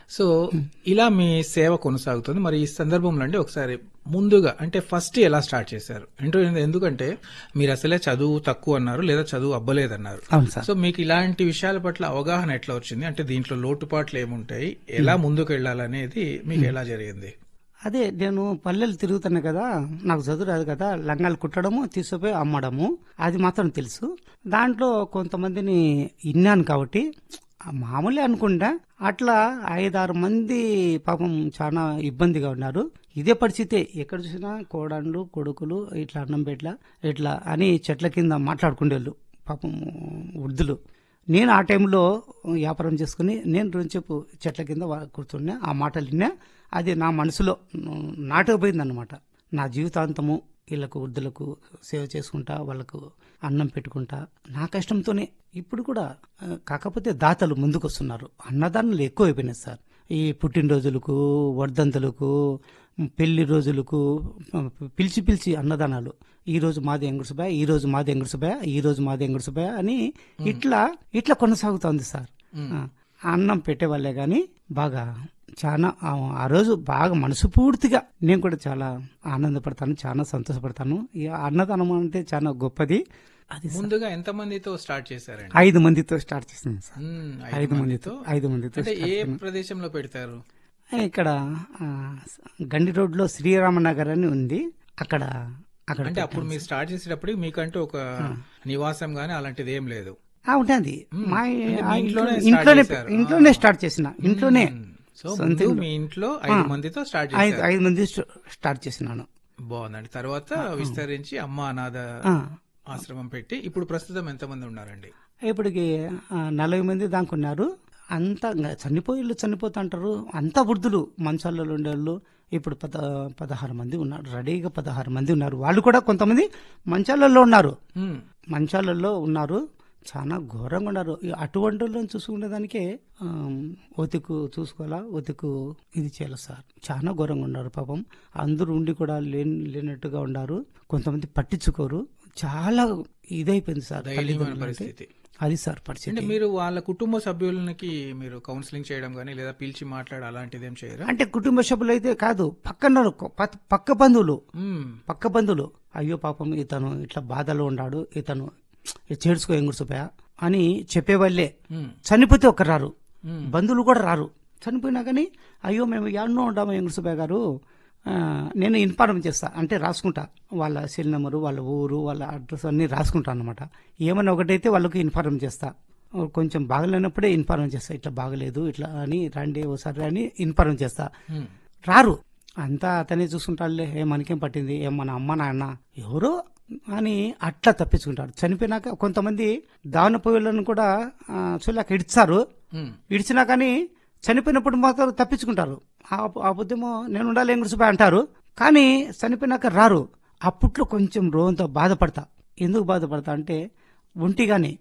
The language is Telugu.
సో ఇలా మీ సేవ కొనసాగుతుంది మరి ఈ సందర్భంలో అండి ఒకసారి ముందుగా అంటే ఫస్ట్ ఎలా స్టార్ట్ చేశారు అంటే ఎందుకంటే మీరు అసలే చదువు తక్కువ అన్నారు లేదా చదువు అబ్బలేదన్నారు అవును సార్ సో మీకు ఇలాంటి విషయాల పట్ల అవగాహన ఎట్లా వచ్చింది అంటే దీంట్లో లోటుపాట్లు ఏముంటాయి ఎలా ముందుకు వెళ్ళాలనేది మీకు ఎలా జరిగింది అదే నేను పల్లెలు తిరుగుతాను కదా నాకు చదువు రాదు కదా లంగాలు కుట్టడము తీసుకుపోయి అమ్మడము అది మాత్రం తెలుసు దాంట్లో కొంతమందిని విన్నాను కాబట్టి ఆ మామూలే అనుకుంటా అట్లా ఐదారు మంది పాపం చాలా ఇబ్బందిగా ఉన్నారు ఇదే పరిస్థితే ఎక్కడ చూసినా కోడళ్ళు కొడుకులు ఇట్లా అన్నం పెట్ల ఇట్లా అని చెట్ల కింద మాట్లాడుకునేళ్ళు పాపం వృద్ధులు నేను ఆ టైంలో వ్యాపారం చేసుకుని నేను రోజుసేపు చెట్ల కింద వా- కూర్చున్నా ఆ మాటలు విన్నా అది నా మనసులో నాటుకుపోయింది అనమాట నా జీవితాంతము వీళ్ళకు వృద్ధులకు సేవ చేసుకుంటా వాళ్ళకు అన్నం పెట్టుకుంటా నా కష్టంతోనే ఇప్పుడు కూడా ఆ, కాకపోతే దాతలు ముందుకు వస్తున్నారు అన్నదానాలు ఎక్కువ అయిపోయినాయి సార్ ఈ పుట్టినరోజులకు వర్ధంతులకు పెళ్లి రోజులకు పిలిచి పిలిచి అన్నదానాలు ఈ రోజు మాది ఎంగుడుసుబాయ్ ఈ రోజు మాది ఎంగుడుసుబాయ్ ఈ రోజు మాది ఎంగుడుసుబాయ్ అని ఇట్లా ఇట్లా కొనసాగుతోంది సార్ ఆ, అన్నం పెట్టే వాళ్ళే గాని బాగా చాలా ఆ ఆ రోజు బాగా మనసు పూర్తిగా నేను కూడా చాలా ఆనందపడతాను చాలా సంతోషపడతాను ఈ అన్నదానం అంటే చాలా గొప్పది అది సార్. ముందుగా ఎంత మందితో స్టార్ట్ చేశారండి ఐదు మందితో స్టార్ట్ చేస్తున్నాను సార్ మ్మ్, ఐదు మందితో ఐదు మందితో అంటే ఏ ప్రదేశంలో పెడతారు ఇక్కడ ఆ, గండి రోడ్ లో శ్రీరామనగర్ అని ఉంది అక్కడ అక్కడ అంటే అప్పుడు మీరు స్టార్ట్ చేసేటప్పుడు మీకంటూ ఒక నివాసం గానీ అలాంటిది ఏం లేదు ఆ, ఉంటుంది మా అంటే ఆ మీ ఇంట్లోనే start ఇంట్లోనే చేశారు. ఇంట్లోనే స్టార్ట్ చేసిన ఇంట్లోనే సో ముందు మీ ఇంట్లో ఐదు మందితో స్టార్ట్ ఐదు చేశారు ఐదు మంది స్ట- స్టార్ట్ చేసినాను బాగుందండి తర్వాత విస్తరించి అమ్మ అనాథ ఆ, ఆశ్రమం పెట్టి ఇప్పుడు ప్రస్తుతం ఎంత మంది ఉన్నారండి ఇప్పటికి ఆ, నలభై మంది దాకా ఉన్నారు అంతా ఇంకా చనిపోయిళ్ళు చనిపోతుంటారు అంతా వృద్ధులు మంచాలలో ఉండేవాళ్ళు ఇప్పుడు పద పదహారు మంది ఉన్నారు రెడీగా పదహారు మంది ఉన్నారు వాళ్ళు కూడా కొంతమంది మంచాలలో ఉన్నారు మ్మ్. మంచాలలో ఉన్నారు చాలా ఘోరంగా ఉన్నారు ఈ అటువంటి వాళ్ళని చూసుకునే దానికే ఆ, ఒతికు చూసుకోవాలా ఒతికు ఇది చేయాలి సార్ చాలా ఘోరంగా ఉన్నారు పాపం అందరూ ఉండి కూడా లేని లేనట్టుగా ఉన్నారు కొంతమంది పట్టించుకోరు చాలా ఇదైపోయింది సార్ దయనీయమైన తల్లిదండ్రులు అంటే. పరిస్థితి అది సార్ అంటే పరిస్థితి మీరు వాళ్ళ కుటుంబ సభ్యులకి మీరు కౌన్సిలింగ్ చేయడం గానీ లేదా పిలిచి మాట్లాడ అలాంటిది ఏం చేయరా అంటే కుటుంబ సభ్యులు అయితే కాదు పక్కన ప- పక్క బంధువులు మ్మ్. పక్క బంధువులు అయ్యో పాపం ఇతను ఇట్లా బాధలో ఉన్నాడు ఇతను చేర్చుకో ఎంగుడుసుపోయా అని చెప్పేవాళ్ళే మ్మ్. చనిపోతే ఒక్కరు రారు మ్మ్. బంధువులు కూడా రారు చనిపోయినా కానీ అయ్యో మేము ఎన్నో ఉంటాము వెంకటసుబ్బయ్య గారు ఆ, నేను ఇన్ఫార్మ్ చేస్తా అంటే రాసుకుంటా వాళ్ళ సెల్ నెంబరు వాళ్ళ ఊరు వాళ్ళ అడ్రస్ అన్ని రాసుకుంటా అనమాట ఏమైనా ఒకటైతే వాళ్ళకి ఇన్ఫార్మ్ చేస్తా కొంచెం బాగలేనప్పుడే ఇన్ఫార్మ్ చేస్తా ఇట్లా బాగలేదు ఇట్లా అని రండి ఒకసారి అని ఇన్ఫార్మ్ చేస్తా మ్మ్. రారు అంతా అతనే చూసుకుంటాడులే ఏ మనకేం పట్టింది ఏ మన అమ్మ నాన్న ఎవరో అని అట్లా తప్పించుకుంటారు చనిపోయినాక కొంతమంది దావన పొయ్యిలను కూడా ఆ, చూలాక ఇడ్చారు మ్మ్. ఇడిచినా కానీ చనిపోయినప్పుడు మాత్రం తప్పించుకుంటారు ఆ ఆ బుద్ధేమో నేను ఉండాలి ఏం గుడిసిపోయి అంటారు కానీ చనిపోయినాక రారు అప్పట్లో కొంచెం రోజంతో బాధపడతా ఎందుకు బాధపడతా అంటే ఒంటిగానే